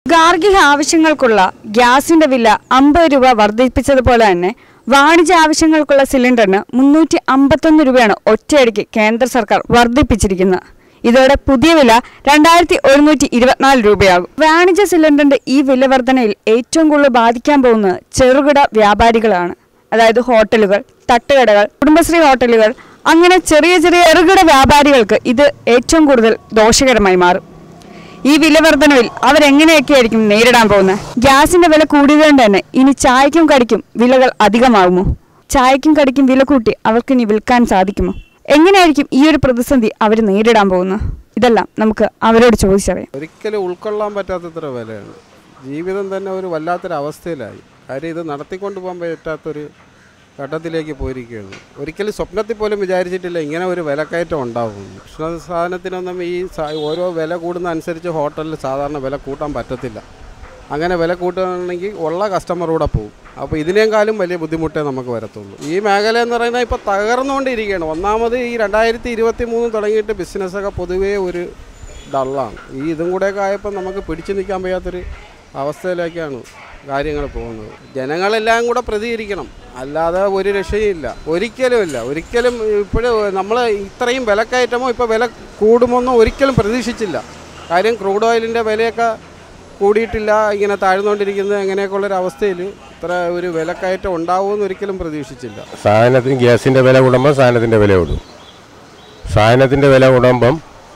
ഗാർഹിക ആവശ്യങ്ങൾക്കുള്ള ഗ്യാസിന്റെ വില അമ്പത് രൂപ വർദ്ധിപ്പിച്ചതുപോലെ തന്നെ വാണിജ്യ ആവശ്യങ്ങൾക്കുള്ള സിലിണ്ടറിന് മുന്നൂറ്റി അമ്പത്തൊന്ന് രൂപയാണ് ഒറ്റയടിക്ക് കേന്ദ്ര സർക്കാർ വർദ്ധിപ്പിച്ചിരിക്കുന്നത് ഇതോടെ പുതിയ വില രണ്ടായിരത്തി ഒരുന്നൂറ്റി ഇരുപത്തിനാല് രൂപയാകും വാണിജ്യ സിലിണ്ടറിന്റെ ഈ വില വർധനയിൽ ഏറ്റവും കൂടുതൽ ബാധിക്കാൻ പോകുന്നത് ചെറുകിട വ്യാപാരികളാണ് അതായത് ഹോട്ടലുകൾ തട്ടുകടകൾ കുടുംബശ്രീ ഹോട്ടലുകൾ അങ്ങനെ ചെറിയ ചെറിയ ചെറുകിട വ്യാപാരികൾക്ക് ഇത് ഏറ്റവും കൂടുതൽ ദോഷകരമായി മാറും ഈ വില വർധനവിൽ അവരെങ്ങനെയൊക്കെയായിരിക്കും നേരിടാൻ പോകുന്നത് ഗ്യാസിന്റെ വില കൂടിയതുകൊണ്ട് തന്നെ ഇനി ചായക്കും കടിക്കും വിലകൾ അധികമാകുമോ ചായക്കും കടിക്കും വില കൂട്ടി അവർക്ക് ഇനി വിൽക്കാൻ സാധിക്കുമോ എങ്ങനെയായിരിക്കും ഈ ഒരു പ്രതിസന്ധി അവർ നേരിടാൻ പോകുന്നത് ഇതെല്ലാം നമുക്ക് അവരോട് ചോദിച്ചറിയാം ഒരിക്കലും ഉൾക്കൊള്ളാൻ പറ്റാത്തത്ര വിലയാണ് ജീവിതം തന്നെ ഒരു വല്ലാത്തൊരു അവസ്ഥയിലായി കാര്യം ഇത് നടത്തിക്കൊണ്ട് പോകാൻ പറ്റാത്തൊരു ഘട്ടത്തിലേക്ക് പോയിരിക്കുകയാണ് ഒരിക്കലും സ്വപ്നത്തിൽ പോലും വിചാരിച്ചിട്ടില്ല ഇങ്ങനെ ഒരു വിലക്കയറ്റം ഉണ്ടാവും ഭക്ഷണ സാധനത്തിനൊന്നും ഈ സ- ഓരോ വില കൂടുന്ന അനുസരിച്ച് ഹോട്ടലിൽ സാധാരണ വില കൂട്ടാൻ പറ്റത്തില്ല അങ്ങനെ വില കൂട്ടുകയാണെങ്കിൽ ഉള്ള കസ്റ്റമർ കൂടെ പോകും അപ്പോൾ ഇതിനേക്കാളും വലിയ ബുദ്ധിമുട്ടേ നമുക്ക് വരത്തുള്ളൂ ഈ മേഖല എന്ന് പറയുന്നത് ഇപ്പോൾ തകർന്നുകൊണ്ടിരിക്കുകയാണ് ഒന്നാമത് ഈ രണ്ടായിരത്തി ഇരുപത്തി മൂന്ന് തുടങ്ങിയിട്ട് ബിസിനസ്സൊക്കെ പൊതുവേ ഒരു ഡള്ളാണ് ഈ ഇതും കൂടെയൊക്കെ ആയപ്പോൾ നമുക്ക് പിടിച്ചു നിൽക്കാൻ വയ്യാത്തൊരു അവസ്ഥയിലേക്കാണ് കാര്യങ്ങൾ പോകുന്നത് ജനങ്ങളെല്ലാം കൂടെ പ്രതികരിക്കണം അല്ലാതെ ഒരു രക്ഷയില്ല ഒരിക്കലും ഇല്ല ഒരിക്കലും ഇപ്പോഴും നമ്മൾ ഇത്രയും വിലക്കയറ്റമോ ഇപ്പോൾ വില കൂടുമോന്നോ ഒരിക്കലും പ്രതീക്ഷിച്ചില്ല കാര്യം ക്രൂഡ് ഓയിലിൻ്റെ വിലയൊക്കെ കൂടിയിട്ടില്ല ഇങ്ങനെ താഴ്ന്നുകൊണ്ടിരിക്കുന്നത് അങ്ങനെയൊക്കെയുള്ളൊരു അവസ്ഥയിൽ ഇത്ര ഒരു വിലക്കയറ്റം ഉണ്ടാവുമെന്ന് ഒരിക്കലും പ്രതീക്ഷിച്ചില്ല സാധനത്തിന് ഗ്യാസിൻ്റെ വില കൂടുമ്പോൾ സാധനത്തിൻ്റെ വില കൂടും സാധനത്തിൻ്റെ വില കൂടുമ്പം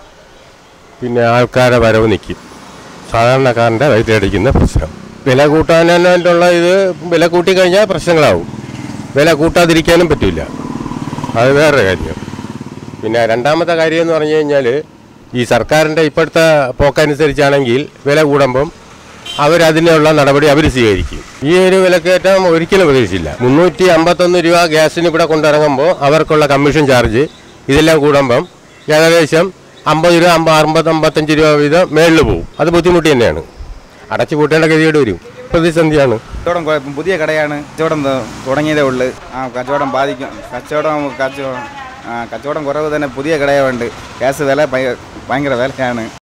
പിന്നെ ആൾക്കാരുടെ വരവ് നിൽക്കും സാധാരണക്കാരൻ്റെ വയറ്റിലടിക്കുന്ന പ്രശ്നം വില കൂട്ടാനായിട്ടുള്ള ഇത് വില കൂട്ടിക്കഴിഞ്ഞാൽ പ്രശ്നങ്ങളാവും വില കൂട്ടാതിരിക്കാനും പറ്റില്ല അത് വേറെ കാര്യം പിന്നെ രണ്ടാമത്തെ കാര്യം എന്ന് പറഞ്ഞു കഴിഞ്ഞാൽ ഈ സർക്കാരിൻ്റെ ഇപ്പോഴത്തെ പോക്കനുസരിച്ചാണെങ്കിൽ വില കൂടുമ്പം അവരതിനുള്ള നടപടി അവർ സ്വീകരിക്കും ഈ ഒരു വിലക്കയറ്റം ഒരിക്കലും പ്രതീക്ഷിച്ചില്ല മുന്നൂറ്റി അമ്പത്തൊന്ന് രൂപ ഗ്യാസിന് ഇവിടെ കൊണ്ടിറങ്ങുമ്പോൾ അവർക്കുള്ള കമ്മീഷൻ ചാർജ് ഇതെല്ലാം കൂടുമ്പം ഏകദേശം അമ്പത് രൂപ അമ്പ അമ്പത് അമ്പത്തഞ്ച് രൂപ വീതം മേളിൽ പോകും അത് ബുദ്ധിമുട്ട് തന്നെയാണ് അടച്ചു പൂട്ടേണ്ട ഗതികേട് വരും പ്രതിസന്ധിയാണ് കച്ചവടം കുഴപ്പം പുതിയ കടയാണ് കച്ചവടം ത- തുടങ്ങിയതേ ഉള്ളു ആ കച്ചവടം ബാധിക്കും കച്ചവടം കച്ചവടം ആ കച്ചവടം കുറവ് തന്നെ പുതിയ കടയുണ്ട് ഗ്യാസ് വില ഭയ- ഭയങ്കര വിലയാണ്